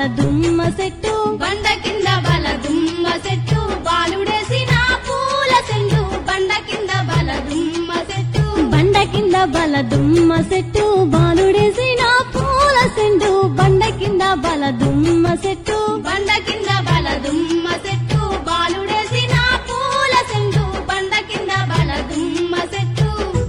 దుమ్మ చెట్టు బండ కింద బల దుమ్మ చెట్టు బాలుడేసిన పూల చెండు బండ కింద బల దుమ్మ చెట్టు బండ కింద బల దుమ్మ చెట్టు బాలుడేసిన పూల సెండు బండ కింద బల దుమ్మ చెట్టు బండ కింద బల దుమ్మ చెట్టు బాలుడేసిన పూల చెండు బండ కింద బల దుమ్మ చెట్టు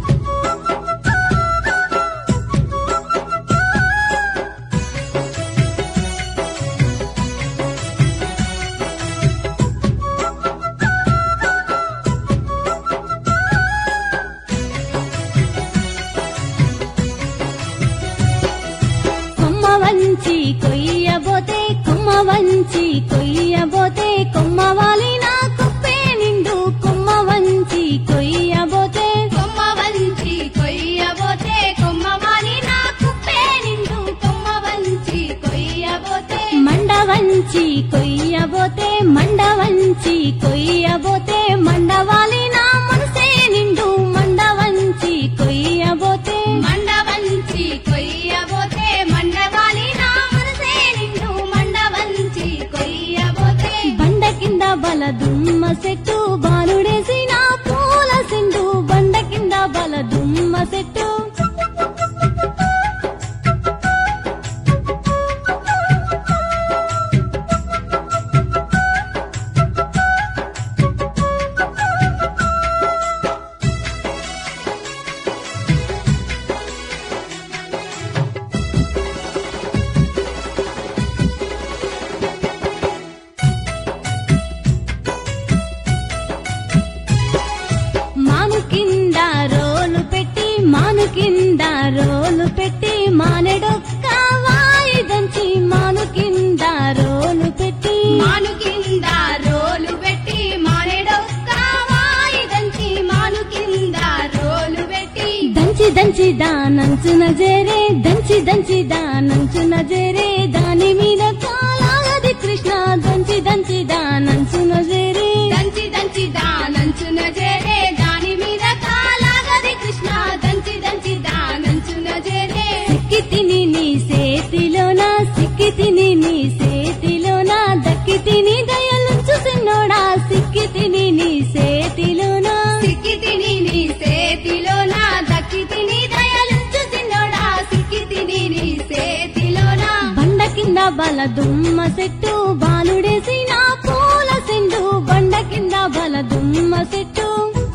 కొమ్మ వంచి కొయ్యబోతే కొమ్మ వంచి కొయ్యబోతే కొమ్మ వాలిన కుప్పే నిండు కొమ్మ వంచి కొయ్యబోతే కొమ్మ వంచి కొయ్యబోతే కొమ్మ వాలి నా కుప్పే నిండు కొమ్మ వంచి కొయ్యబోతే మండ వంచి కొయ్యబోతే మండ వంచి కొయ్యబోతే మండ వాలిన మనసే నిండు మండ వంచి కొయ్యబోతే మండ వంచి కొయ్యబోతే మండ వాలి నా మనసే నిండు మండ వంచి కొయ్యబోతే బండ కింద బల దుమ్మ చెట్టు బాలుడేసిన పూల సిండు బండ కింద బల దుమ్మ చెట్టు మాను కింద రోలు పెట్టి మాను కింద రోలు పెట్టి మానెడొక్క వాయి దంచి మాను కింద రోలు పెట్టి మాను కింద రోలు పెట్టి మానేడొక్క వాయి దంచి మాను కింద రోలు పెట్టి దంచి దంచి దానంచున జేరే దంచి దంచి దానంచున జేరే దాని మీద కాలాగది కృష్ణ దంచి దంచి దానంచున జేరే దంచి దంచి దానంచున చేరే దాని మీద కాలాగది కృష్ణ దంచి దంచి దానంచున చేరే సిక్కి తిని నీ సేతిలోన సిక్కి తిని నీ సేతిలోన దక్కి తిని దయలుంచు సిన్నోడా సిక్కి తిని నీ సేతిలోన సిక్కి తిని నీ సేతిలో నా దక్కి తిని దయలుంచు సిన్నోడా సిక్కి తిని నీ సేతిలోనా బండ కింద బల దుమ్మ చెట్టు బాలుడేసిన పూల సెండు బండ కింద బల దుమ్మ చెట్టు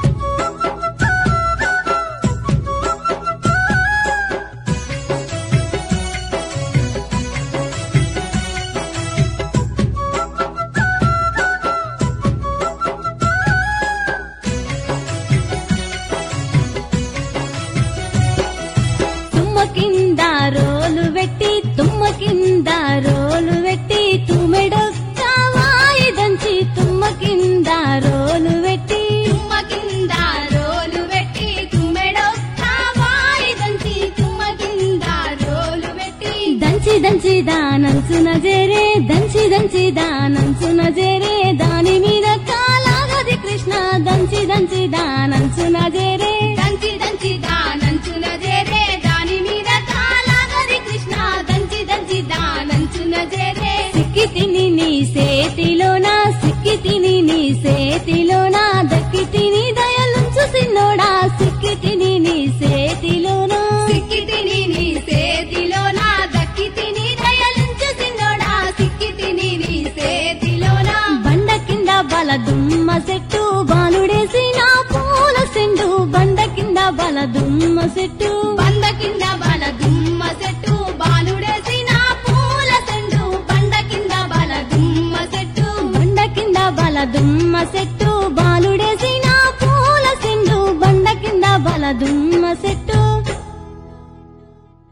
తుమ్మ కింద రోలు పెట్టి తుమ్మ కింద రోలు పెట్టి తుమ్మెడొక్క వాయి దంచి తుమ్మ కింద రోలు పెట్టి తుమ్మ కింద రోలు పెట్టి తుమ్మెడొక్క వాయి దంచి తుమ్మ కింద రోలు పెట్టి దంచి దంచి దానంచున జేరే దంచి దంచి దానంచున జేరే దాని మీద కాలాగది కృష్ణ దంచి దంచి దానంచున జేరే దంచి దంచి దానంచున చేరే దాని మీద కాలాగది కృష్ణ దంచి దంచి దానంచున చేరే సిక్కి తిని నీ సేతిలోన సిక్కి తిని నీ సేతిలోన దక్కి తిని దయలుంచు సిన్నోడా సిక్కి తిని నీ సేతిలోన సిక్కి తిని నీ సేతిలో నా దక్కి తిని దయలుంచు సిన్నోడా సిక్కి తిని నీ సేతిలో నా బండ కింద బల దుమ్మ చెట్టు బాలుడేసిన పూల సెండు బండ కింద బల దుమ్మ చెట్టు బండ కింద బల దుమ్మ చెట్టు బాలుడేసిన పూల చెండు బండ కింద బల దుమ్మ చెట్టు బండ కింద బల దుమ్మ చెట్టు బాలుడేసిన పూల సెండు బండ కింద బల దుమ్మ